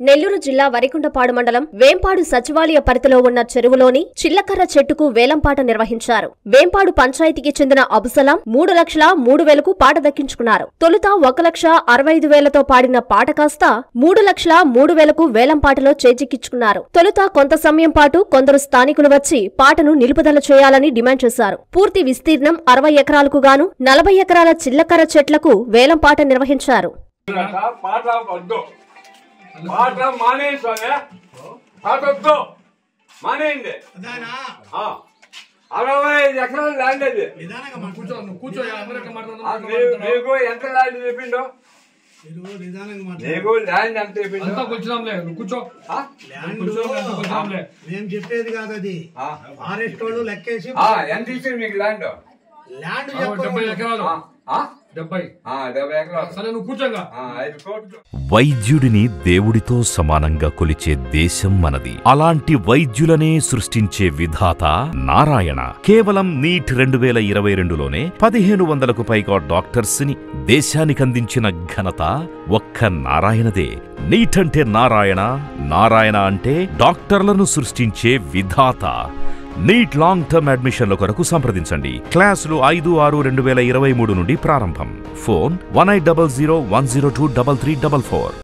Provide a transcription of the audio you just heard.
నెల్లూరు జిల్లా వరికుంటపాడు మండలం వేంపాడు సచివాలయ పరిధిలో ఉన్న చెరువులోని చిల్లకర్ర చెట్టుకు వేలంపాట నిర్వహించారు వేంపాడు పంచాయతీకి చెందిన అబుసలాం మూడు లక్షల మూడు వేలకు పాట దక్కించుకున్నారు తొలుత ఒక లక్ష అరవై ఐదు వేలతో పాడిన పాట కాస్త మూడు లక్షల మూడు వేలకు వేలంపాటలో చేజిక్కించుకున్నారు తొలుత కొంత సమయం పాటు కొందరు స్థానికులు వచ్చి పాటను నిలుపుదల చేయాలని డిమాండ్ చేశారు పూర్తి విస్తీర్ణం అరవై ఎకరాలకు గాను నలభై ఎకరాల చిల్లకర్ర చెట్లకు వేలంపాట నిర్వహించారు పాట వద్దు పాట మానేయండి స్వామి పాట వద్దు మానేయండి ఆ. అరవై ఐదు ఎకరాలు ల్యాండ్ అది నిదానంగా మాట్లాడు. కూర్చో నువ్వు కూర్చో అందరికీ ఆ, మాట్లాడుతున్నావు మీ- మీకు ఎంత ల్యాండ్ చెప్పిండు మీరు నిదానంగా మాట్లాడు. నీకు ల్యాండ్ ఎంత చెప్పిండు అంతా కూర్చున్నాంలే నువ్వు కూర్చో ఆ? ల్యాండ్ కూర్చో, అంతా కూర్చున్నాంలే మేము చెప్పేది కాదు అది ఆ. ఫారెస్ట్ వాళ్ళు లెక్కేసి ఆ, ఎంత ఇచ్చింది మీకు ల్యాండ్ ల్యాండ్ ఆ, డెబ్బై చెప్పకూడదు. ఎకరాలు ఆ? ఆ? డెబ్బై ఆ, డెబ్బై ఎకరాలు సరే నువ్వు కూర్చోగా ఆ, ఐదు కోట్లు వైద్యుడిని దేవుడితో సమానంగా కొలిచే దేశం మనది అలాంటి వైద్యులనే సృష్టించే విధాత నారాయణ కేవలం నీట్ రెండు వేల ఇరవై రెండులోనే పదిహేను వందలకు పైగా డాక్టర్స్ ని దేశానికందించిన ఘనత ఒక్క నారాయణదే నీట్ అంటే నారాయణ నారాయణ అంటే డాక్టర్లను సృష్టించే విధాత నీట్ లాంగ్ టర్మ్ అడ్మిషన్ల కొరకు సంప్రదించండి క్లాసులు ఐదు ఆరు రెండు వేల ఇరవై మూడు నుండి ప్రారంభం phone one eight double zero one zero two double three double four